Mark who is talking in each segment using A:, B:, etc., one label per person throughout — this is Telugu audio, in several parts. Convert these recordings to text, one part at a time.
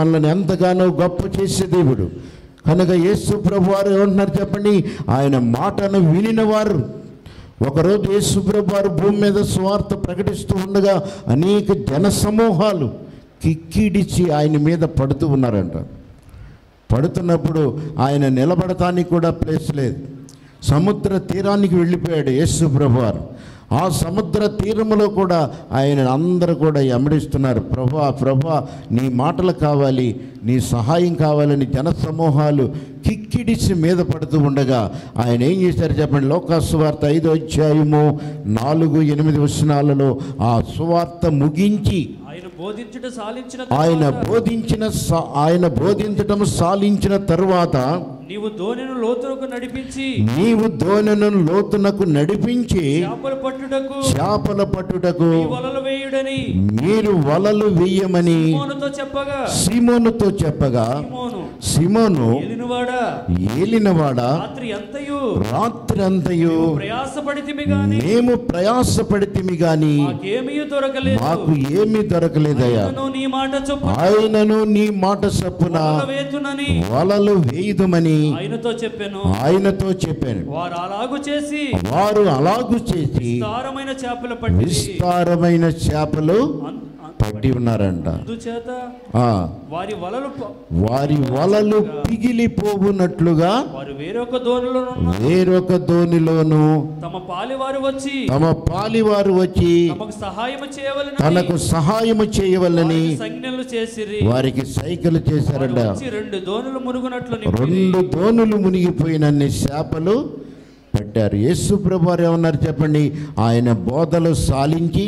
A: మనల్ని ఎంతగానో గొప్ప చేసే దేవుడు కనుక యేసు ప్రభు వారు ఏమంటున్నారు చెప్పండి ఆయన మాటను వినినవారు ఒకరోజు యేసు ప్రభు వారు భూమి మీద స్వార్థ ప్రకటిస్తూ ఉండగా అనేక జన సమూహాలు కిక్కిడిచి ఆయన మీద పడుతూ ఉన్నారంట పడుతున్నప్పుడు ఆయన నిలబడటానికి కూడా ప్లేస్ లేదు సముద్ర తీరానికి వెళ్ళిపోయాడు యేసు ప్రభువారు ఆ సముద్ర తీరములో కూడా ఆయన అందరూ కూడా ఎమడిస్తున్నారు ప్రభా ప్రభా నీ మాటలు కావాలి నీ సహాయం కావాలని జన సమూహాలు కిక్కిడిసి మీద పడుతూ ఉండగా ఆయన ఏం చేశారు చెప్పండి లోకాసువార్త ఐదో అధ్యాయము నాలుగు ఎనిమిది వచనాలలో ఆ సువార్త ముగించి
B: ఆయన బోధించుట సాలించిన
A: ఆయన
B: తరువాత
A: బోధించిన సా- ఆయన బోధించటం సాలించిన తరువాత
B: నీవు ధోనిను లోతులకు నడిపించి
A: నీవు దోణను లోతునకు నడిపించి
B: చేపలు పట్టుటకు
A: చేపల పట్టుటకు
B: ఈ వలలు వేయుడని
A: మీరు వలలు వేయమని
B: సీమోనుతో చెప్పగా
A: సిమోనుతో చెప్పగా
B: సీమోను
A: సిమోను
B: ఏలినవాడా
A: ఏలినవాడా
B: రాత్రి అంతయు
A: రాత్రంతయు
B: ప్రయాసపడితిమి గాని
A: మేము ప్రయాసపడితిమి గాని
B: మాకేమీ దొరకలేదు
A: మాకు ఏమీ దొరకలేదయ్యా
B: ఆయనను నీ మాట చొప్పున
A: ఆయనను నీ మాట చప్పున
B: వలలు వేతునని
A: వలలు వేయుదుమని
B: ఆయనతో చెప్పాను
A: ఆయనతో చెప్పాను
B: వారు అలాగు చేసి
A: వారు అలాగు చేసి
B: విస్తారమైన చేపలు పట్టి
A: విస్తారమైన చేపలు
B: అన్- అన్-
A: పట్టి ఉన్నారంట
B: అందుచేత
A: ఆ,
B: వారి వలలు ప-
A: వారి వలలు పిగిలిపోవునట్లుగా
B: వారు వేరొక దోణిలో
A: వేరొక ధోనిలోను
B: తమ పాలివారు వచ్చి
A: తమ పాలివారు వచ్చి
B: తమకు సహాయం చేయవలెనని
A: తనకు సహాయము చేయవలనని
B: వారికి సంజ్ఞలు చేసిరి
A: వారికి సైకిల్ చేశారంట
B: వారు వచ్చి రెండు దోణులు మురుగునట్లు నింపిరి.
A: రెండు ధోనులు మునిగిపోయినన్ని చేపలు పెట్టారు యేసు ప్రభు వారు ఏమన్నారు చెప్పండి ఆయన బోధలు సాలించి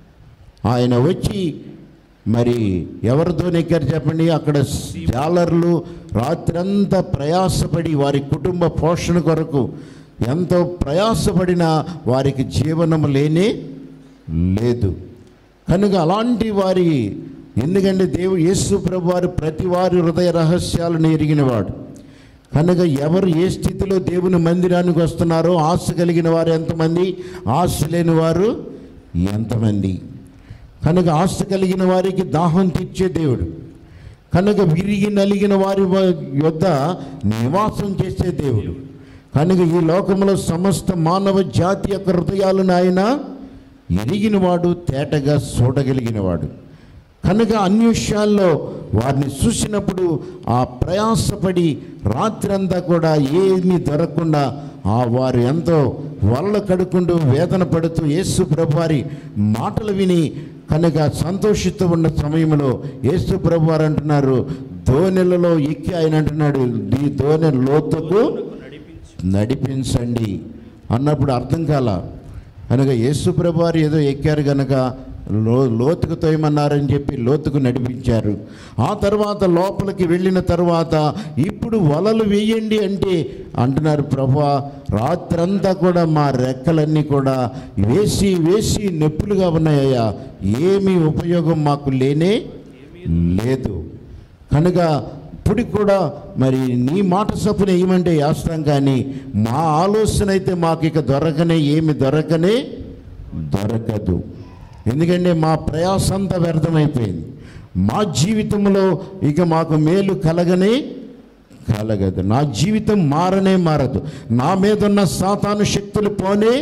A: ఆయన వచ్చి మరి ఎవరితో ఎక్కారు చెప్పండి అక్కడ జాలర్లు రాత్రంతా ప్రయాసపడి వారి కుటుంబ పోషణ కొరకు ఎంతో ప్రయాసపడినా వారికి జీవనం లేనే లేదు కనుక అలాంటి వారి ఎందుకంటే దేవు యేసు ప్రభు వారు ప్రతి వారి హృదయ రహస్యాలను ఎరిగినవాడు కనుక ఎవరు ఏ స్థితిలో దేవుని మందిరానికి వస్తున్నారో ఆశ కలిగిన వారు ఎంతమంది ఆశ లేని వారు ఎంతమంది కనుక ఆశ కలిగిన వారికి దాహం తీర్చే దేవుడు కనుక విరిగి నలిగిన వారి వ- యొద్ద నివాసం చేసే దేవుడు కనుక ఈ లోకంలో సమస్త మానవ జాతి యొక్క హృదయాలను ఆయన ఎరిగినవాడు తేటగా చూడగలిగినవాడు కనుక అన్ని విషయాల్లో వారిని చూసినప్పుడు ఆ ప్రయాసపడి రాత్రంతా కూడా ఏమీ దొరకకుండా ఆ వారు ఎంతో వల్ల కడుకుంటూ వేదన పడుతూ యేసు ప్రభువారి మాటలు విని కనుక సంతోషిస్తూ ఉన్న సమయంలో యేసు ప్రభువారు అంటున్నారు దోణెలలో ఎక్కి ఆయన అంటున్నాడు ఈ దోణె లోతుకు
B: నడిపించు
A: నడిపించండి అన్నప్పుడు అర్థం కాల కనుక యేసు ప్రభువారు ఏదో ఎక్కారు కనుక లో లోతుకు తోయమన్నారని చెప్పి లోతుకు నడిపించారు ఆ తర్వాత లోపలికి వెళ్ళిన తర్వాత ఇప్పుడు వలలు వేయండి అంటే అంటున్నారు ప్రభా రాత్రంతా కూడా మా రెక్కలన్నీ కూడా వేసి వేసి నొప్పులుగా ఉన్నాయ్యా ఏమీ ఉపయోగం మాకు లేనే లేదు కనుక ఇప్పుడు కూడా మరి నీ మాట చప్పున ఏమంటే వేస్తాం కానీ మా ఆలోచన అయితే మాకు ఇక దొరకనే ఏమి దొరకనే దొరకదు ఎందుకంటే మా ప్రయాస అంతా వ్యర్థమైపోయింది మా జీవితంలో ఇక మాకు మేలు కలగనే కలగదు నా జీవితం మారనే మారదు నా మీద ఉన్న సాతాను శక్తులు పోనే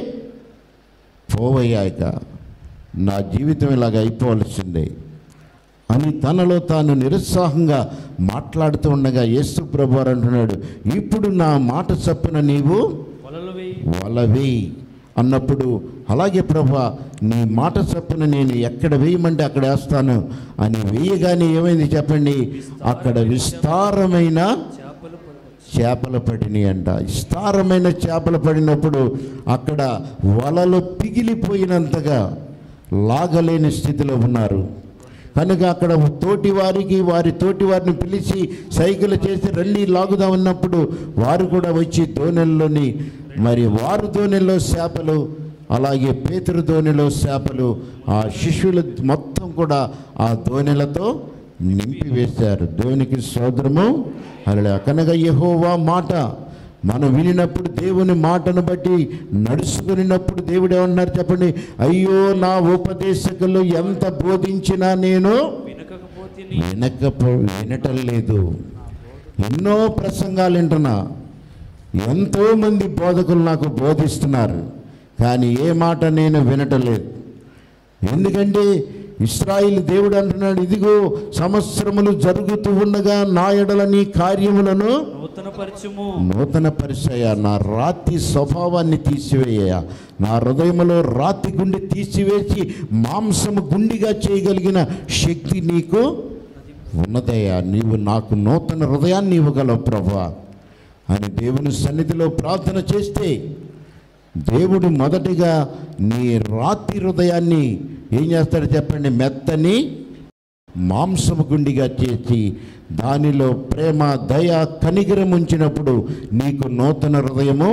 A: పోవయ్యాక నా జీవితం ఇలాగ అయిపోవలసిందే అని తనలో తాను నిరుత్సాహంగా మాట్లాడుతూ ఉండగా యేసు ప్రభు వారు అంటున్నాడు ఇప్పుడు నా మాట చప్పున నీవు
B: వలలు వేయి
A: వలవేయి అన్నప్పుడు అలాగే ప్రభా నీ మాట చప్పున నేను ఎక్కడ వేయమంటే అక్కడ వేస్తాను అని వేయగానే ఏమైంది చెప్పండి అక్కడ విస్తారమైన
B: చేపలు పడవచ్చు
A: చేపలు పడినాయి అంట విస్తారమైన చేపలు పడినప్పుడు అక్కడ వలలు పిగిలిపోయినంతగా లాగలేని స్థితిలో ఉన్నారు కనుక అక్కడ తోటి వారికి వారి తోటి వారిని పిలిచి సైకిల్ చేసి రండి లాగుదామన్నప్పుడు వారు కూడా వచ్చి దోణెల్లోని మరి వారు దోణెల్లో చేపలు అలాగే పేతురు దోణిలో చేపలు ఆ శిష్యులు మొత్తం కూడా ఆ దోణెలతో నింపివేశారు దేవునికి సోదరము అలా కనుక యెహోవా మాట మనం వినినప్పుడు దేవుని మాటను బట్టి నడుచుకునినప్పుడు దేవుడు ఏమన్నారు చెప్పండి అయ్యో నా ఉపదేశకులు ఎంత బోధించినా నేను
B: వినకపోతే తిని
A: వినకపో వినటం లేదు ఎన్నో ప్రసంగాలు వింటున్నా ఎంతోమంది బోధకులు నాకు బోధిస్తున్నారు కానీ ఏ మాట నేను వినటం లేదు ఎందుకంటే ఇస్రాయిల్ దేవుడు అంటున్నాడు ఇదిగో సంవత్సరములు జరుగుతూ ఉండగా నా ఎడల నీ కార్యములను
B: నూతన పరిచయము
A: నూతన పరిచయ నా రాతి స్వభావాన్ని తీసివేయ నా హృదయములో రాతి గుండె తీసివేసి మాంసము గుండిగా చేయగలిగిన శక్తి నీకు ఉన్నదయ్యా నీవు నాకు నూతన హృదయాన్ని ఇవ్వగలవు ప్రభా అని దేవుని సన్నిధిలో ప్రార్థన చేస్తే దేవుడు మొదటిగా నీ రాతి హృదయాన్ని ఏం చేస్తాడు చెప్పండి మెత్తని మాంసము గుండిగా చేసి దానిలో ప్రేమ దయ కనిగిరం ఉంచినప్పుడు నీకు నూతన హృదయము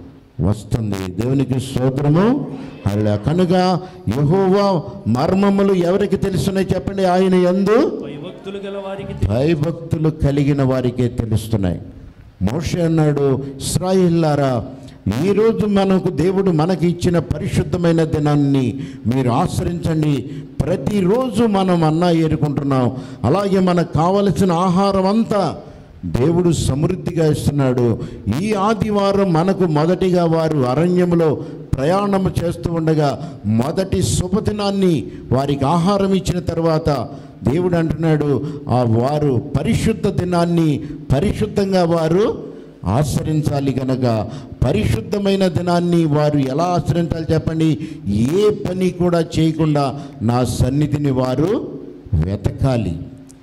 A: వస్తుంది దేవునికి స్తోత్రము అలా కనుక యెహోవా మర్మములు ఎవరికి తెలుస్తున్నాయి చెప్పండి ఆయన ఎందు
B: భయభక్తులు గల వారికి తె-
A: భయభక్తులు కలిగిన వారికే తెలుస్తున్నాయి మోషే అన్నాడు ఇస్రాయిల్లారా ఈరోజు మనకు దేవుడు మనకి ఇచ్చిన పరిశుద్ధమైన దినాన్ని మీరు ఆచరించండి ప్రతిరోజు మనం అన్నా ఏరుకుంటున్నాం అలాగే మనకు కావలసిన ఆహారం అంతా దేవుడు సమృద్ధిగా ఇస్తున్నాడు ఈ ఆదివారం మనకు మొదటిగా వారు అరణ్యములో ప్రయాణం చేస్తూ ఉండగా మొదటి శుభదినాన్ని వారికి ఆహారం ఇచ్చిన తర్వాత దేవుడు అంటున్నాడు ఆ వారు పరిశుద్ధ దినాన్ని పరిశుద్ధంగా వారు ఆచరించాలి కనుక పరిశుద్ధమైన దినాన్ని వారు ఎలా ఆచరించాలి చెప్పండి ఏ పని కూడా చేయకుండా నా సన్నిధిని వారు వెతకాలి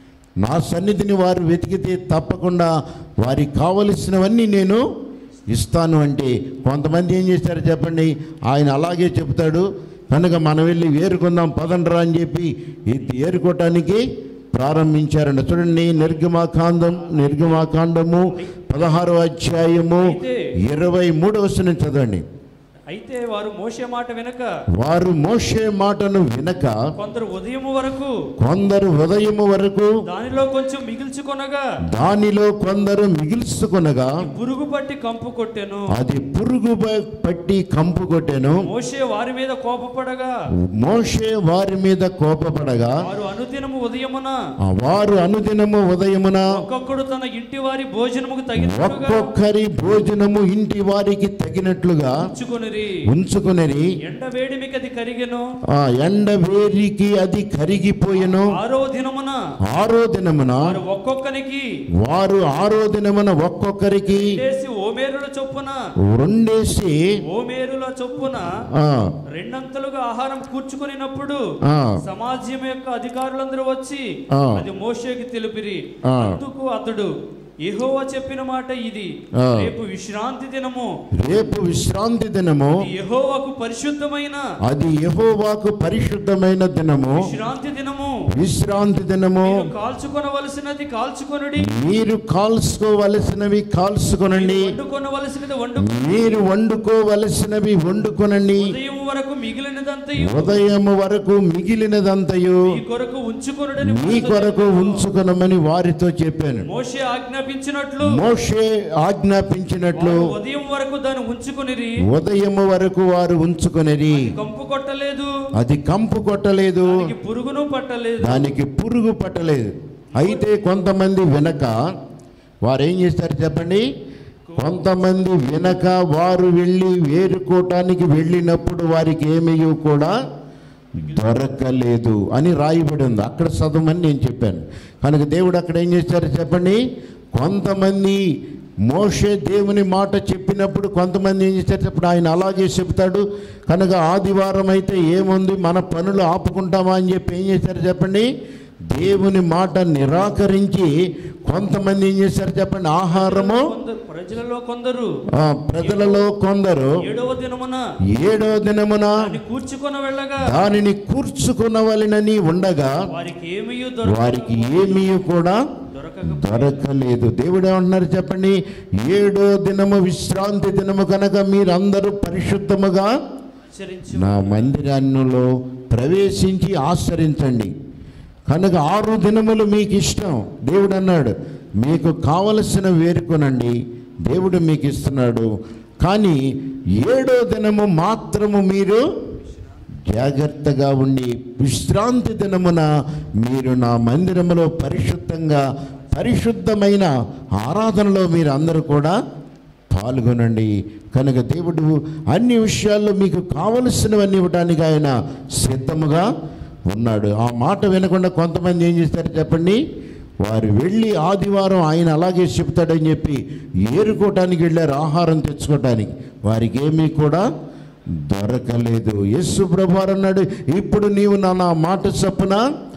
A: నా సన్నిధిని వారు వెతికితే తప్పకుండా వారికి కావలసినవన్నీ నేను ఇస్తాను అంటే కొంతమంది ఏం చేశారు చెప్పండి ఆయన అలాగే చెప్తాడు కనుక మనం వెళ్ళి ఏరుకుందాం పదండ్రా అని చెప్పి ఇది ఏరుకోవటానికి ప్రారంభించారండి చూడండి నిర్గమాకాండం నిర్గమాకాండము పదహారో అధ్యాయము ఇరవై మూడవ వచనం చదవండి
B: అయితే వారు మోసే మాట వెనక
A: వారు మోషే మాటను వినక
B: కొందరు ఉదయం వరకు
A: కొందరు ఉదయము వరకు
B: దానిలో కొంచెం మిగిల్చుకొనగా
A: దానిలో కొందరు మిగిల్చుకొనగా
B: పురుగు పట్టి కంపు కొట్టెను
A: అది పురుగు ప- పట్టి కంపు కొట్టెను
B: మోషే వారి మీద కోపపడగా
A: మోషే వారి మీద కోపపడగా
B: వారు అనుదినము ఉదయమున
A: ఆ వారు అనుదినము ఉదయమున
B: ఒక్కొక్కడు తన ఇంటి వారి భోజనముకు తగినట్టుగా
A: ఒక్కొక్కరి భోజనము ఇంటి వారికి తగినట్లుగా
B: ఉంచుకొనిరి
A: ఉంచుకుని
B: ఎండ వేడిమికి అది కరిగెను
A: ఆ ఎండ వేరికి అది కరిగిపోయెను
B: ఆరో దినమున
A: ఆరో దినమున
B: వారు ఒక్కొక్కనికి
A: వారు ఆరో దినమున ఒక్కొక్కరికి
B: రెండేసి ఓమేరుల చొప్పున
A: రెండేసి
B: ఓమేరుల చొప్పున
A: ఆ,
B: రెండంతలుగా ఆహారం కూర్చుకొనినప్పుడు
A: ఆ,
B: సమాజం యొక్క అధికారులందరూ వచ్చి
A: ఆ.
B: అది మోషేకి తెలిపిరి
A: ఆ.
B: అందుకు అతడు యెహోవా చెప్పిన మాట ఇది
A: ఆ.
B: రేపు విశ్రాంతి దినము
A: రేపు విశ్రాంతి దినము
B: ఇది యెహోవాకు పరిశుద్ధమైన
A: అది యెహోవాకు పరిశుద్ధమైన దినము
B: విశ్రాంతి దినము
A: విశ్రాంతి దినము
B: మీరు కాల్చుకొనవలసినది కాల్చుకొనుడి
A: మీరు కాల్చుకోవలసినవి కాల్చుకొనండి
B: వండుకొనవలసినది వండు
A: మీరు వండుకోవలసినవి వండుకొనండి
B: ఉదయం వరకు మిగిలినదంతయు
A: ఉదయం వరకు మిగిలినదంతయు
B: మీ కొరకు ఉంచుకొనుడని
A: మీ కొరకు ఉంచుకొనమని వారితో చెప్పాను
B: మోషే ఆజ్ఞాపించినట్లు
A: మోషే ఆజ్ఞాపించినట్లు
B: వారు ఉదయం వరకు దాన్ని ఉంచుకొనిరి
A: ఉదయం వరకు వారు ఉంచుకొనిరి
B: కంపు కొట్టలేదు
A: అది కంపు కొట్టలేదు
B: దానికి పురుగును పట్టలేదు
A: దానికి పురుగు పట్టలేదు అయితే కొంతమంది వినక వారు ఏం చేస్తారు చెప్పండి కొంతమంది వినక వారు వెళ్ళి వేరుకోవటానికి వెళ్ళినప్పుడు వారికి ఏమీ కూడా దొరకలేదు అని రాయబడి ఉంది అక్కడ చదవమని నేను చెప్పాను కనుక దేవుడు అక్కడ ఏం చేశారు చెప్పండి కొంతమంది మోషే దేవుని మాట చెప్పినప్పుడు కొంతమంది ఏం చేస్తారు చెప్పండి ఆయన అలాగే చెప్తాడు కనుక ఆదివారం అయితే ఏముంది మన పనులు ఆపుకుంటామా అని చెప్పి ఏం చేశారు చెప్పండి దేవుని మాట నిరాకరించి కొంతమంది ఏం చేశారు చెప్పండి ఆహారము
B: కొందరు ప్రజలలో కొందరు
A: ఆ, ప్రజలలో కొందరు
B: ఏడవ దినమున
A: ఏడో దినమున
B: దాన్ని కూర్చుకొని వెళ్ళగా
A: దానిని కూర్చుకునవలెనని ఉండగా
B: వారికి ఏమీ
A: వారికి ఏమీ కూడా
B: దొరకక
A: దొరకలేదు దేవుడు ఏమంటున్నారు చెప్పండి ఏడో దినము విశ్రాంతి దినము కనుక మీరందరూ పరిశుద్ధముగా
B: ఆచరించి
A: నా మందిరాన్నిలో ప్రవేశించి ఆచరించండి కనుక ఆరు దినములు మీకు ఇష్టం దేవుడు అన్నాడు మీకు కావలసిన వేరుకొనండి దేవుడు మీకు ఇస్తున్నాడు కానీ ఏడో దినము మాత్రము మీరు జాగ్రత్తగా ఉండి విశ్రాంతి దినమున మీరు నా మందిరములో పరిశుద్ధంగా పరిశుద్ధమైన ఆరాధనలో మీరు అందరూ కూడా పాల్గొనండి కనుక దేవుడు అన్ని విషయాల్లో మీకు కావలసినవన్నీ ఇవ్వడానికి ఆయన సిద్ధముగా ఉన్నాడు ఆ మాట వినకుండా కొంతమంది ఏం చేస్తారు చెప్పండి వారు వెళ్ళి ఆదివారం ఆయన అలాగే చెప్తాడని చెప్పి ఏరుకోవటానికి వెళ్ళారు ఆహారం తెచ్చుకోవటానికి వారికి ఏమీ కూడా దొరకలేదు యేసు ప్రభువారు అన్నాడు ఇప్పుడు నీవు నా నా మాట చప్పున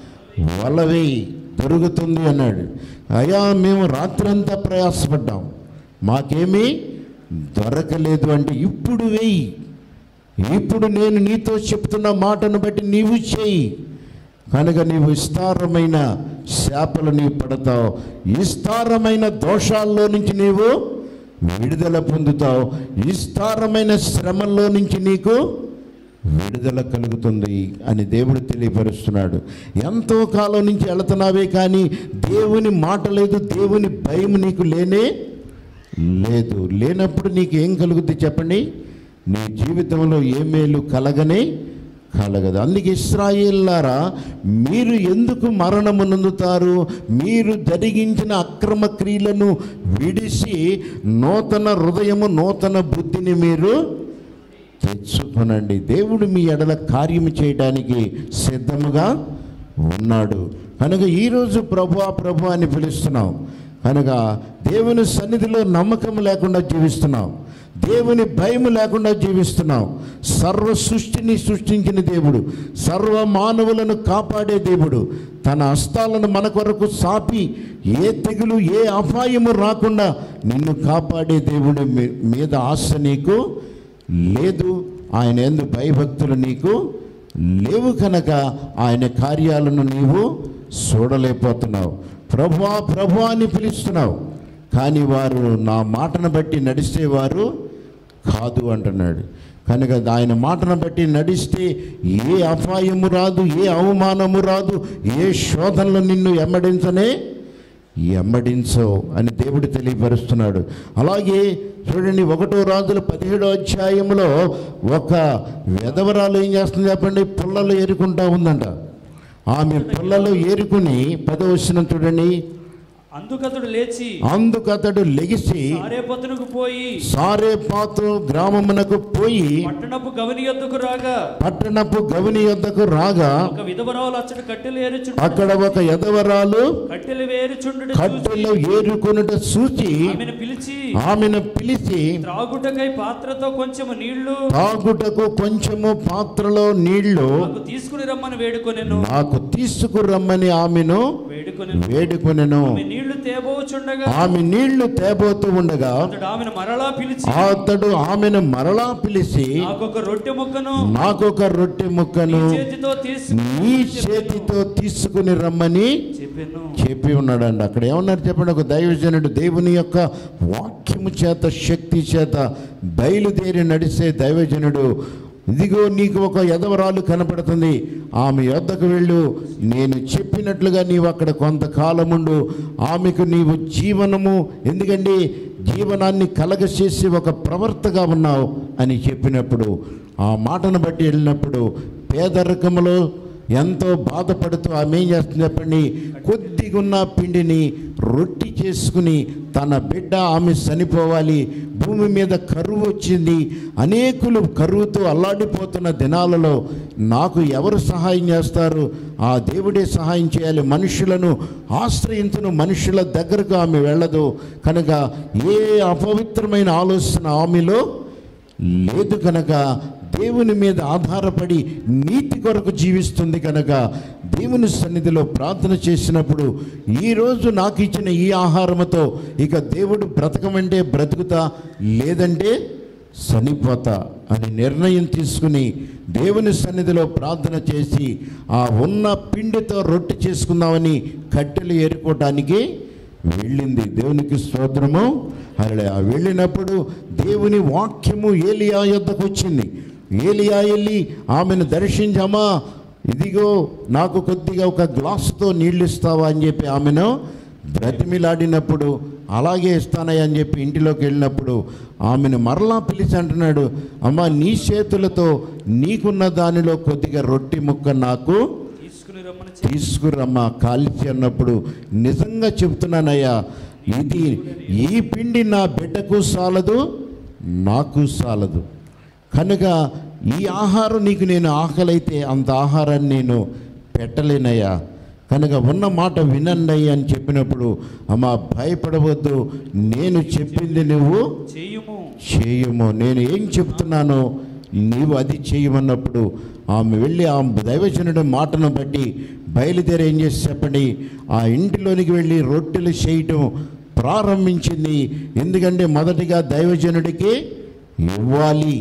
A: వలవేయి దొరుకుతుంది అన్నాడు అయ్యా మేము రాత్రంతా ప్రయాసపడ్డాం మాకేమీ దొరకలేదు అంటే ఇప్పుడు వేయి ఇప్పుడు నేను నీతో చెప్తున్న మాటను బట్టి నీవు చేయి కనుక నీవు విస్తారమైన శాపలు నీవు పడతావు విస్తారమైన దోషాల్లో నుంచి నీవు విడుదల పొందుతావు విస్తారమైన శ్రమల్లో నుంచి నీకు విడుదల కలుగుతుంది అని దేవుడు తెలియపరుస్తున్నాడు ఎంతో కాలం నుంచి వెళుతున్నావే కానీ దేవుని మాట లేదు దేవుని భయం నీకు లేనే లేదు లేనప్పుడు నీకు ఏం కలుగుద్ది చెప్పండి నీ జీవితంలో ఏ మేలు కలగనే కలగదు అందుకే ఇస్రాయేల్లారా మీరు ఎందుకు మరణము నొందుతారు మీరు జరిగించిన అక్రమ క్రియలను విడిసి నూతన హృదయము నూతన బుద్ధిని మీరు తెచ్చుకొనండి దేవుడు మీ ఎడల కార్యము చేయడానికి సిద్ధముగా ఉన్నాడు కనుక ఈరోజు ప్రభు ప్రభు అని పిలుస్తున్నాం కనుక దేవుని సన్నిధిలో నమ్మకం లేకుండా జీవిస్తున్నాం దేవుని భయం లేకుండా జీవిస్తున్నాం సర్వ సృష్టిని సృష్టించిన దేవుడు సర్వ మానవులను కాపాడే దేవుడు తన హస్తాలను మన కొరకు సాపి ఏ తెగులు ఏ అపాయము రాకుండా నిన్ను కాపాడే దేవుడి మీ- మీద ఆశ నీకు లేదు ఆయన ఎందు భయభక్తులు నీకు లేవు కనుక ఆయన కార్యాలను నీవు చూడలేకపోతున్నావు ప్రభువా ప్రభు అని పిలుస్తున్నావు కానీ వారు నా మాటను బట్టి నడిచేవారు కాదు అంటున్నాడు కనుక ఆయన మాటను బట్టి నడిస్తే ఏ అపాయము రాదు ఏ అవమానము రాదు ఏ శోధనలు నిన్ను ఎమ్మడించనే ఎమ్మడించవు అని దేవుడు తెలియపరుస్తున్నాడు అలాగే చూడండి ఒకటో రాజుల పదిహేడో అధ్యాయంలో ఒక వెధవరాలు ఏం చేస్తుంది చెప్పండి పుల్లలు ఏరుకుంటా ఉందంట ఆమె పుల్లలు ఏరుకుని పదవచనం చూడండి
B: అందుకతడు లేచి
A: అందుకతడు లెగిసి
B: సారేపతునకు పోయి
A: సారేపాతు గ్రామమునకు పోయి
B: పట్టణపు గవని యొద్దకు రాగా
A: పట్టణపు గవిని యొద్దకు రాగా
B: ఒక విధవరాలు అచ్చట కట్టెలు ఏరుచుండు
A: అక్కడ ఒక ఎదవరాలు
B: కట్టెలు వేరుచుండు
A: కట్టెలో ఏరుకొనుట చూచి
B: ఆమెను పిలిచి
A: ఆమెను పిలిచి
B: త్రాగుటకై పాత్రతో కొంచెము నీళ్లు
A: తాగుటకు కొంచెము పాత్రలో నీళ్లు
B: నాకు తీసుకుని రమ్మని వేడుకొనెను
A: నాకు తీసుకురమ్మని ఆమెను
B: వేడుకొనెను
A: వేడుకొనెను
B: ఆమె నీళ్లు తేబోచుండగా
A: ఆమె నీళ్లు తేబోతూ ఉండగా
B: అతడు ఆమెను మరలా పిలిచి
A: అతడు ఆమెను మరలా పిలిచి
B: నాకొక రొట్టె ముక్కను
A: నాకొక రొట్టె ముక్కను
B: నీ చేతితో తీసి
A: నీ చేతితో తీసుకుని రమ్మని
B: చెప్పాను
A: చెప్పి ఉన్నాడండి అక్కడ ఏమన్నారు చెప్పండి ఒక దైవజనుడు దేవుని యొక్క వాక్యము చేత శక్తి చేత బయలుదేరి నడిసే దైవజనుడు ఇదిగో నీకు ఒక ఎదవరాలు కనపడుతుంది ఆమె యొద్దకు వెళ్ళు నేను చెప్పినట్లుగా నీవు అక్కడ కొంతకాలముండు ఆమెకు నీవు జీవనము ఎందుకంటే జీవనాన్ని కలగచేసి ఒక ప్రవర్తగా ఉన్నావు అని చెప్పినప్పుడు ఆ మాటను బట్టి వెళ్ళినప్పుడు పేదరికములో ఎంతో బాధపడుతూ ఆమె ఏం చేస్తుంది చెప్పండి కొద్దిగున్న పిండిని రొట్టి చేసుకుని తన బిడ్డ ఆమె చనిపోవాలి భూమి మీద కరువు వచ్చింది అనేకులు కరువుతో అల్లాడిపోతున్న దినాలలో నాకు ఎవరు సహాయం చేస్తారు ఆ దేవుడే సహాయం చేయాలి మనుషులను ఆశ్రయించను మనుషుల దగ్గరకు ఆమె వెళ్ళదు కనుక ఏ అపవిత్రమైన ఆలోచన ఆమెలో లేదు కనుక దేవుని మీద ఆధారపడి నీతి కొరకు జీవిస్తుంది కనుక దేవుని సన్నిధిలో ప్రార్థన చేసినప్పుడు ఈరోజు నాకు ఇచ్చిన ఈ ఆహారముతో ఇక దేవుడు బ్రతకమంటే బ్రతుకుతా లేదంటే చనిపోతా అని నిర్ణయం తీసుకుని దేవుని సన్నిధిలో ప్రార్థన చేసి ఆ ఉన్న పిండితో రొట్టె చేసుకుందామని కట్టెలు ఏరుకోవటానికి వెళ్ళింది దేవునికి స్తోత్రము అలా వెళ్ళినప్పుడు దేవుని వాక్యము ఏలియా యొద్దకు వచ్చింది ఏలియా వెళ్ళి ఆమెను దర్శించమా ఇదిగో నాకు కొద్దిగా ఒక గ్లాసుతో నీళ్ళు ఇస్తావా అని చెప్పి ఆమెను బ్రతిమిలాడినప్పుడు అలాగే ఇస్తానయ్యా అని చెప్పి ఇంటిలోకి వెళ్ళినప్పుడు ఆమెను మరలా పిలిచి అంటున్నాడు అమ్మ నీ చేతులతో నీకున్న దానిలో కొద్దిగా రొట్టి ముక్క నాకు
B: తీసుకుని రమ్మని చెప్పి
A: తీసుకురమ్మా కాల్చి అన్నప్పుడు నిజంగా చెప్తున్నానయ్యా ఇది ఈ పిండి నా బిడ్డకు సాలదు నాకు సాలదు కనుక ఈ ఆహారం నీకు నేను ఆకలైతే అంత ఆహారాన్ని నేను పెట్టలేనయ్యా కనుక ఉన్న మాట వినండి అని చెప్పినప్పుడు అమ్మా భయపడవద్దు నేను చెప్పింది నువ్వు
B: చేయుము
A: చేయము నేను ఏం చెప్తున్నానో నీవు అది చేయమన్నప్పుడు ఆమె వెళ్ళి ఆ దైవజనుడి మాటను బట్టి బయలుదేరి ఏం చేసి చెప్పండి ఆ ఇంటిలోనికి వెళ్ళి రొట్టెలు చేయటం ప్రారంభించింది ఎందుకంటే మొదటిగా దైవజనుడికి ఇవ్వాలి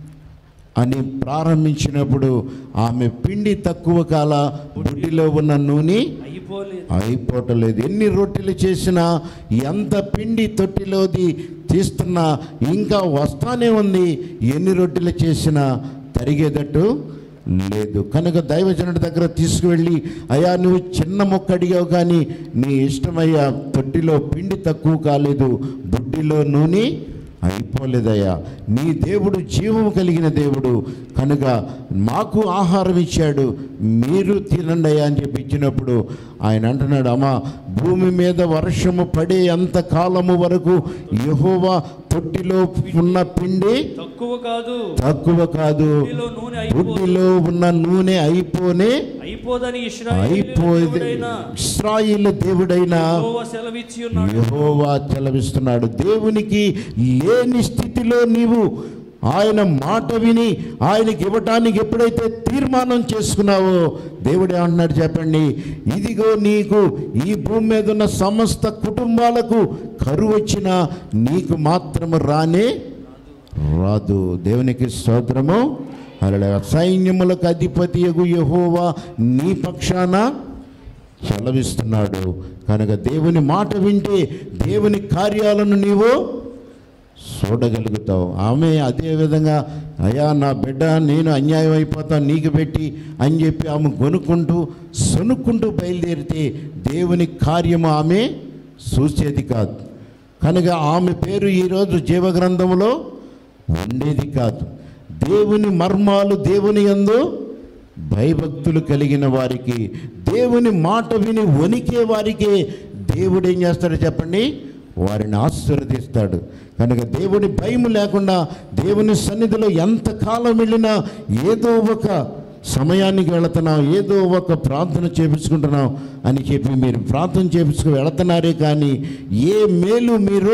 A: అని ప్రారంభించినప్పుడు ఆమె పిండి తక్కువ కాల బుడ్డిలో ఉన్న నూనె
B: అయిపోలేదు
A: అయిపోవటలేదు ఎన్ని రొట్టెలు చేసినా ఎంత పిండి తొట్టిలోది తీస్తున్నా ఇంకా వస్తానే ఉంది ఎన్ని రొట్టెలు చేసినా తరిగేటట్టు లేదు కనుక దైవజనుడి దగ్గర తీసుకువెళ్ళి అయ్యా నువ్వు చిన్న మొక్క అడిగావు కానీ నీ ఇష్టమయ్యా తొట్టిలో పిండి తక్కువ కాలేదు బుడ్డిలో నూనె అయిపోలేదయ్యా నీ దేవుడు జీవము కలిగిన దేవుడు కనుక మాకు ఆహారం ఇచ్చాడు మీరు తినండి అయ్యా అని చెప్పి ఇచ్చినప్పుడు ఆయన అంటున్నాడు అమ్మా భూమి మీద వర్షము పడే అంత కాలము వరకు యెహోవా తొట్టిలో ఉన్న పిండి
B: తక్కువ కాదు
A: తక్కువ కాదు
B: బుడ్డిలో నూనె అయిపోదు
A: బుడ్డిలో ఉన్న నూనె అయిపోనే
B: అయిపోదని ఇశ్రాయేలు
A: అయిపోయింది
B: దేవుడైన
A: ఇస్రాయిల్ దేవుడైనా
B: యెహోవా సెలవిచ్చి ఉన్నాడు
A: యెహోవా చెలవిస్తున్నాడు దేవునికి లేని స్థితిలో నీవు ఆయన మాట విని ఆయనకి ఇవ్వటానికి ఎప్పుడైతే తీర్మానం చేసుకున్నావో దేవుడే అంటున్నాడు చెప్పండి ఇదిగో నీకు ఈ భూమి మీద ఉన్న సమస్త కుటుంబాలకు కరువు వచ్చినా నీకు మాత్రము రానే రాదు దేవునికి స్తోత్రము అలా సైన్యములకు అధిపతి యహోవా నీ పక్షాన చలవిస్తున్నాడు కనుక దేవుని మాట వింటే దేవుని కార్యాలను నీవు చూడగలుగుతావు ఆమె అదే విధంగా అయ్యా నా బిడ్డ నేను అన్యాయం అయిపోతాను నీకు పెట్టి అని చెప్పి ఆమె కొనుక్కుంటూ సొనుక్కుంటూ బయలుదేరితే దేవుని కార్యము ఆమె చూసేది కాదు కనుక ఆమె పేరు ఈరోజు జీవగ్రంథంలో ఉండేది కాదు దేవుని మర్మాలు దేవుని యందు భయభక్తులు కలిగిన వారికి దేవుని మాట విని వణికే వారికి దేవుడు ఏం చేస్తాడో చెప్పండి వారిని ఆశీర్వదిస్తాడు కనుక దేవుని భయం లేకుండా దేవుని సన్నిధిలో ఎంతకాలం వెళ్ళినా ఏదో ఒక సమయానికి వెళుతున్నాం ఏదో ఒక ప్రార్థన చేపించుకుంటున్నాం అని చెప్పి మీరు ప్రార్థన చేపించుకు వెళుతున్నారే కానీ ఏ మేలు మీరు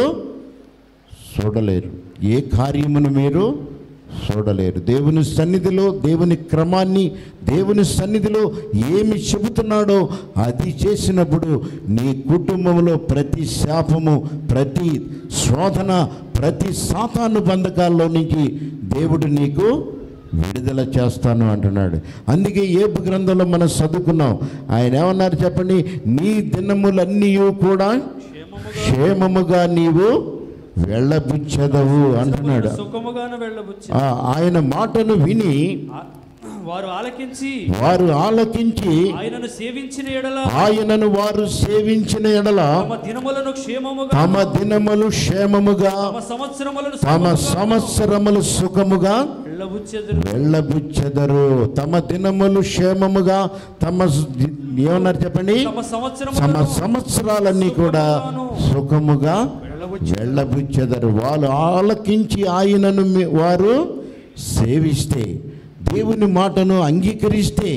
A: చూడలేరు ఏ కార్యమును మీరు చూడలేరు దేవుని సన్నిధిలో దేవుని క్రమాన్ని దేవుని సన్నిధిలో ఏమి చెబుతున్నాడో అది చేసినప్పుడు నీ కుటుంబంలో ప్రతి శాపము ప్రతి శోధన ప్రతి సాతాను బంధకాల్లో నుంచి దేవుడు నీకు విడుదల చేస్తాను అంటున్నాడు అందుకే ఏపు గ్రంథంలో మనం చదువుకున్నాం ఆయన ఏమన్నారు చెప్పండి నీ దినములన్నీ కూడా
B: క్షేమముగా
A: క్షేమముగా నీవు వెళ్ళబుచ్చదవు అంటున్నాడు
B: సుఖముగాను వెళ్ళబుచ్చి
A: ఆ, ఆయన మాటను విని
B: ఆ- వారు ఆలకించి
A: వారు ఆలకించి
B: ఆయనను సేవించిన ఎడల
A: ఆయనను వారు సేవించిన ఎడల
B: తమ దినములను క్షేమముగా
A: తమ దినములు క్షేమముగా
B: తమ సంవత్సరములను
A: తమ
B: సుఖముగా
A: సంవత్సరములు సుఖముగా
B: వెళ్ళబుచ్చెదరు
A: వెళ్ళబుచ్చెదరు తమ దినములు క్షేమముగా తమ స్- ఏమన్నారు చెప్పండి
B: తమ
A: తమ
B: సంవత్సరములను
A: సంవత్సరాలన్నీ కూడా సుఖముగా
B: వెళ్ళబుచ్చె
A: వెళ్ళబుచ్చెదరు వాళ్ళు ఆలకించి ఆయనను మీ- వారు సేవిస్తే దేవుని మాటను అంగీకరిస్తే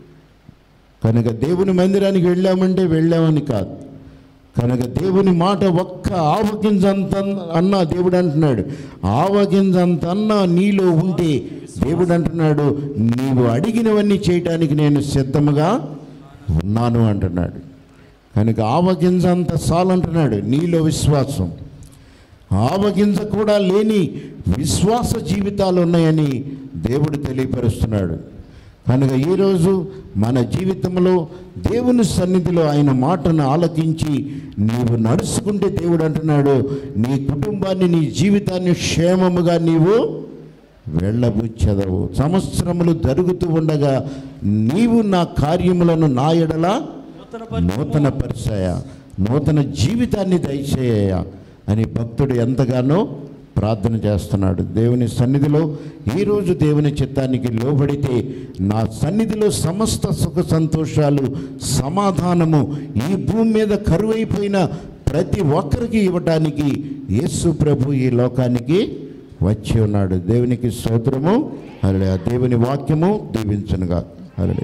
A: కనుక దేవుని మందిరానికి వెళ్ళామంటే వెళ్ళామని కాదు కనుక దేవుని మాట ఒక్క ఆవగింజంత అన్న దేవుడు అంటున్నాడు ఆవగింజంత అన్న నీలో ఉంటే దేవుడు అంటున్నాడు నీవు అడిగినవన్నీ చేయటానికి నేను సిద్ధముగా ఉన్నాను అంటున్నాడు కనుక ఆవగింజంత చాలంటున్నాడు నీలో విశ్వాసం ఆవగింజ కూడా లేని విశ్వాస జీవితాలు ఉన్నాయని దేవుడు తెలియపరుస్తున్నాడు కనుక ఈరోజు మన జీవితంలో దేవుని సన్నిధిలో ఆయన మాటను ఆలకించి నీవు నడుచుకుంటే దేవుడు అంటున్నాడు నీ కుటుంబాన్ని నీ జీవితాన్ని క్షేమముగా నీవు వెళ్ళబుచ్చదవు సంవత్సరములు జరుగుతూ ఉండగా నీవు నా కార్యములను నా ఎడల
B: నూతన
A: నూతన పరిచయ నూతన జీవితాన్ని దయచేయ అని భక్తుడు ఎంతగానో ప్రార్థన చేస్తున్నాడు దేవుని సన్నిధిలో ఈరోజు దేవుని చిత్తానికి లోబడితే నా సన్నిధిలో సమస్త సుఖ సంతోషాలు సమాధానము ఈ భూమి మీద కరువైపోయిన ప్రతి ఒక్కరికి ఇవ్వటానికి యేసు ప్రభు ఈ లోకానికి వచ్చి ఉన్నాడు దేవునికి స్తోత్రము అలా దేవుని వాక్యము దీవించనుగా అలా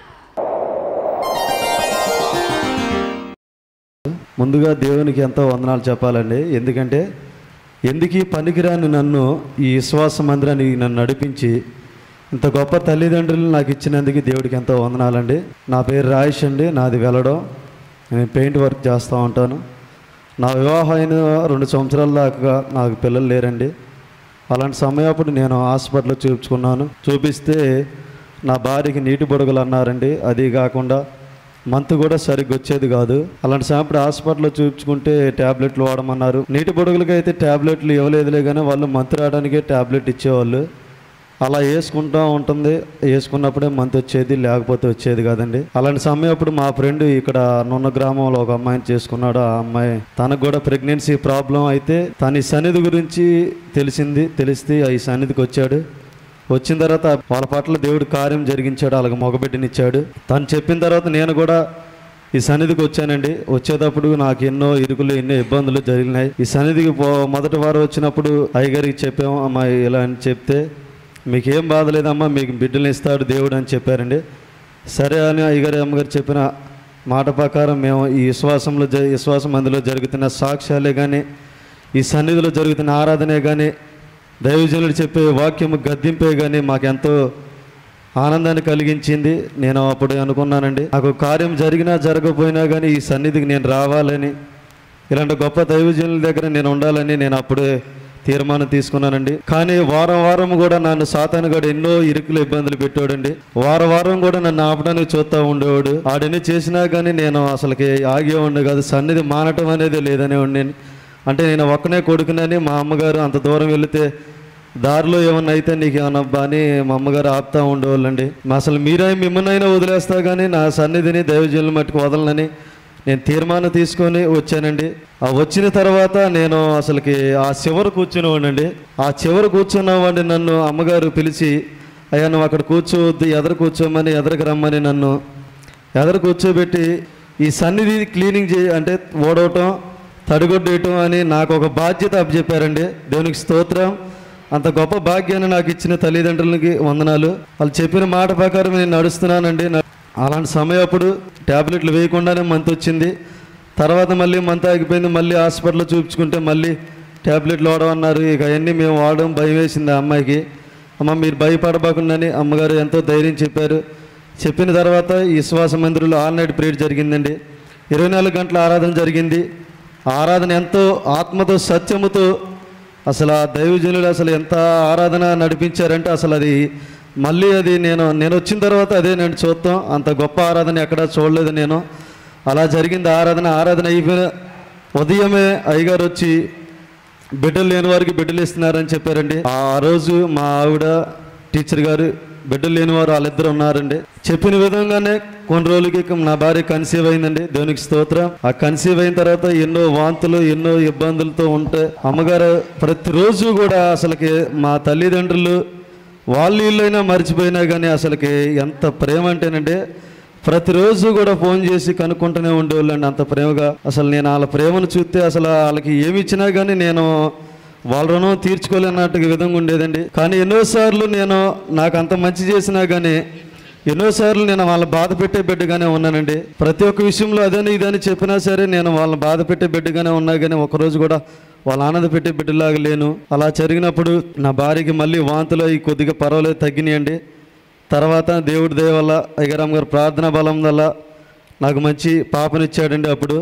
C: ముందుగా దేవునికి ఎంతో వందనాలు చెప్పాలండి ఎందుకంటే ఎందుకు ఈ పనికిరాని నన్ను ఈ విశ్వాస మందిరానికి నన్ను నడిపించి ఇంత గొప్ప తల్లిదండ్రులు నాకు ఇచ్చినందుకు దేవుడికి ఎంతో వందనాలండి నా పేరు రాయేష్ అండి నాది వెళ్ళడం నేను పెయింట్ వర్క్ చేస్తూ ఉంటాను నా వివాహం అయిన రెండు సంవత్సరాల దాకా నాకు పిల్లలు లేరండి అలాంటి సమయప్పుడు నేను హాస్పిటల్లో చూపించుకున్నాను చూపిస్తే నా భార్యకి నీటి బుడగలు అన్నారండి అది కాకుండా మంత్ కూడా సరిగ్గా వచ్చేది కాదు అలాంటి సమయప్పుడు హాస్పిటల్లో చూపించుకుంటే ట్యాబ్లెట్లు వాడమన్నారు నీటి బుడగలకి అయితే ట్యాబ్లెట్లు ఇవ్వలేదులే కానీ వాళ్ళు మంత్ రావడానికే ట్యాబ్లెట్ ఇచ్చేవాళ్ళు అలా వేసుకుంటూ ఉంటుంది వేసుకున్నప్పుడే మంత్ వచ్చేది లేకపోతే వచ్చేది కాదండి అలాంటి సమయం అప్పుడు మా ఫ్రెండ్ ఇక్కడ నున్న గ్రామంలో ఒక అమ్మాయిని చేసుకున్నాడు ఆ అమ్మాయి తనకు కూడా ప్రెగ్నెన్సీ ప్రాబ్లం అయితే తన ఈ సన్నిధి గురించి తెలిసింది తెలిస్తే ఈ సన్నిధికి వచ్చాడు వచ్చిన తర్వాత వాళ్ళ పట్ల దేవుడు కార్యం జరిగించాడు అలాగే మగబిడ్డనిచ్చాడు తను చెప్పిన తర్వాత నేను కూడా ఈ సన్నిధికి వచ్చానండి వచ్చేటప్పుడు నాకు ఎన్నో ఇరుకులు ఎన్నో ఇబ్బందులు జరిగినాయి ఈ సన్నిధికి పో మొదటి వారం వచ్చినప్పుడు అయ్యగారికి చెప్పాము అమ్మా ఇలా అని చెప్తే మీకేం బాధ లేదమ్మా మీకు బిడ్డలు ఇస్తాడు దేవుడు అని చెప్పారండి సరే అని అయ్యగారి అమ్మగారు చెప్పిన మాట ప్రకారం మేము ఈ విశ్వాసంలో జ విశ్వాసం అందులో జరుగుతున్న సాక్ష్యాలే కానీ ఈ సన్నిధిలో జరుగుతున్న ఆరాధనే కానీ దైవజనుడు చెప్పే వాక్యము గద్దింపే కానీ మాకెంతో ఆనందాన్ని కలిగించింది నేను అప్పుడు అనుకున్నానండి నాకు కార్యం జరిగినా జరగకపోయినా కానీ ఈ సన్నిధికి నేను రావాలని ఇలాంటి గొప్ప దైవజనుల దగ్గర నేను ఉండాలని నేను అప్పుడే తీర్మానం తీసుకున్నానండి కానీ వారం వారం కూడా నన్ను సాతాను గడు ఎన్నో ఇరుకులు ఇబ్బందులు పెట్టాడండి వారం వారం కూడా నన్ను ఆపడానికి చూస్తూ ఉండేవాడు ఆడని చేసినా కానీ నేను అసలుకి ఆగే ఉండే కాదు సన్నిధి మానటం అనేది లేదనే ఉండి అంటే నేను ఒక్కనే కొడుకునని మా అమ్మగారు అంత దూరం వెళితే దారిలో ఏమన్నా అయితే నీకు ఏమన్నా అబ్బా అని మా అమ్మగారు ఆపుతా ఉండేవాళ్ళండి మా అసలు మీరే మిమ్మల్నైనా వదిలేస్తా కానీ నా సన్నిధిని దైవజనుల మట్టుకు వదలనని నేను తీర్మానం తీసుకొని వచ్చానండి ఆ వచ్చిన తర్వాత నేను అసలుకి ఆ చివర కూర్చునేవాడినండి ఆ చివర కూర్చున్నవాడిని నన్ను అమ్మగారు పిలిచి అయ్యా నువ్వు అక్కడ కూర్చోవద్దు ఎదర కూర్చోమని ఎదరకు రమ్మని నన్ను ఎదర కూర్చోబెట్టి ఈ సన్నిధి క్లీనింగ్ చేయ అంటే ఓడవటం తడిగొడ్డేయటం అని నాకు ఒక బాధ్యత అప్పచెప్పారండి దేవునికి స్తోత్రం అంత గొప్ప భాగ్యాన్ని నాకు ఇచ్చిన తల్లిదండ్రులకి వందనాలు వాళ్ళు చెప్పిన మాట ప్రకారం నేను నడుస్తున్నానండి నా- అలాంటి సమయం అప్పుడు ట్యాబ్లెట్లు వేయకుండానే మంత్ వచ్చింది తర్వాత మళ్ళీ మంత్ ఆగిపోయింది మళ్ళీ హాస్పిటల్లో చూపించుకుంటే మళ్ళీ ట్యాబ్లెట్లు వాడమన్నారు ఇక అవన్నీ మేము వాడడం భయం వేసింది ఆ అమ్మాయికి అమ్మ మీరు భయపడబోకుండాని అమ్మగారు ఎంతో ధైర్యం చెప్పారు చెప్పిన తర్వాత ఈ విశ్వాస మందిరంలో ఆల్ నైట్ ప్రేయర్ జరిగిందండి ఇరవై నాలుగు గంటల ఆరాధన జరిగింది ఆ ఆరాధన ఎంతో ఆత్మతో సత్యముతో అసలు ఆ దైవజనులు అసలు ఎంత ఆరాధన నడిపించారంటే అసలు అది మళ్ళీ అది నేను నేను వచ్చిన తర్వాత అదే నేను చూస్తాం అంత గొప్ప ఆరాధన ఎక్కడా చూడలేదు నేను అలా జరిగింది ఆరాధన ఆరాధన అయిపోయిన ఉదయమే అయ్యగారు వచ్చి బిడ్డలు లేని వారికి బిడ్డలు ఇస్తున్నారని చెప్పారండి ఆ రోజు మా ఆవిడ టీచర్ గారు బిడ్డలు లేని వారు వాళ్ళిద్దరు ఉన్నారండి చెప్పిన విధంగానే కొన్ని రోజులకి ఇక నా భార్య కన్సీవ్ అయిందండి దేవునికి స్తోత్రం ఆ కన్సీవ్ అయిన తర్వాత ఎన్నో వాంతులు ఎన్నో ఇబ్బందులతో ఉంటే అమ్మగారు ప్రతిరోజు కూడా అసలుకి మా తల్లిదండ్రులు వాళ్ళు ఇల్లైనా మర్చిపోయినా కానీ అసలుకి ఎంత ప్రేమ అంటేనండి ప్రతిరోజు కూడా ఫోన్ చేసి కనుక్కుంటూనే ఉండేవాళ్ళండి అంత ప్రేమగా అసలు నేను వాళ్ళ ప్రేమను చూస్తే అసలు వాళ్ళకి ఏమి ఇచ్చినా కానీ నేను వాళ్ళ రుణం తీర్చుకోలేనట్టుగా విధంగా ఉండేదండి కానీ ఎన్నోసార్లు నేను నాకు అంత మంచి చేసినా కానీ ఎన్నోసార్లు నేను వాళ్ళ బాధ పెట్టే బిడ్డగానే ఉన్నానండి ప్రతి ఒక్క విషయంలో అదని ఇదని చెప్పినా సరే నేను వాళ్ళని బాధ పెట్టే బిడ్డగానే ఉన్నా కానీ ఒకరోజు కూడా వాళ్ళ ఆనంద పెట్టే బిడ్డలాగా లేను అలా జరిగినప్పుడు నా భార్యకి మళ్ళీ వాంతులు అవి కొద్దిగా పర్వాలేదు తగ్గినాయండి తర్వాత దేవుడి దయ వల్ల అయ్యగారాం గారు ప్రార్థనా బలం వల్ల నాకు మంచి పాపనిచ్చాడండి అప్పుడు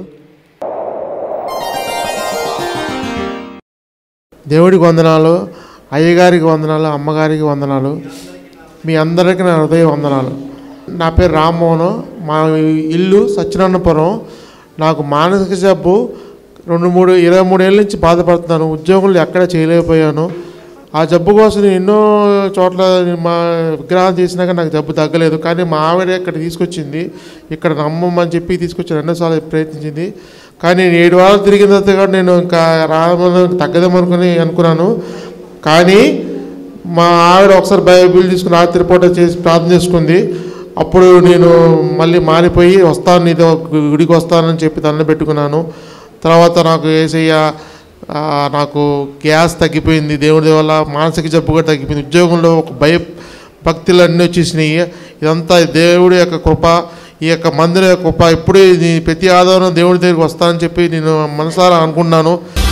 D: దేవుడికి వందనాలు అయ్యగారికి వందనాలు అమ్మగారికి వందనాలు మీ అందరికీ నా హృదయ వందనాలు నా పేరు రామ్మోహన్ మా ఇల్లు సత్యనారాయణపురం నాకు మానసిక జబ్బు రెండు మూడు ఇరవై మూడేళ్ళ నుంచి బాధపడుతున్నాను ఉద్యోగులు ఎక్కడ చేయలేకపోయాను ఆ జబ్బు కోసం నేను ఎన్నో చోట్ల మా విగ్రహాలు చేసినాక నాకు జబ్బు తగ్గలేదు కానీ మా ఆవిడ ఇక్కడ తీసుకొచ్చింది ఇక్కడ నమ్మమని చెప్పి తీసుకొచ్చి రెండోసార్లు ప్రయత్నించింది కానీ నేను ఏడు వారాలు తిరిగిన తర్వాత కూడా నేను ఇంకా రామని తగ్గదేమనుకుని అనుకున్నాను కానీ మా ఆవిడ ఒకసారి బైబిల్ తీసుకుని రాత్రి పూట చేసి ప్రార్థన చేసుకుంది అప్పుడు నేను మళ్ళీ మారిపోయి వస్తాను నీతో గుడికి వస్తానని చెప్పి దండం పెట్టుకున్నాను తర్వాత నాకు ఏసయ్య ఆ, నాకు గ్యాస్ తగ్గిపోయింది దేవుడి వల్ల మానసిక జబ్బు కూడా తగ్గిపోయింది ఉద్యోగంలో ఒక భయ భక్తులు అన్నీ వచ్చేసినాయి ఇదంతా దేవుడి యొక్క కృప ఈ యొక్క మందిర యొక్క కృప ఇప్పుడే ఇది ప్రతి ఆధారం దేవుడి దగ్గరికి వస్తానని చెప్పి నేను మనసారా అనుకున్నాను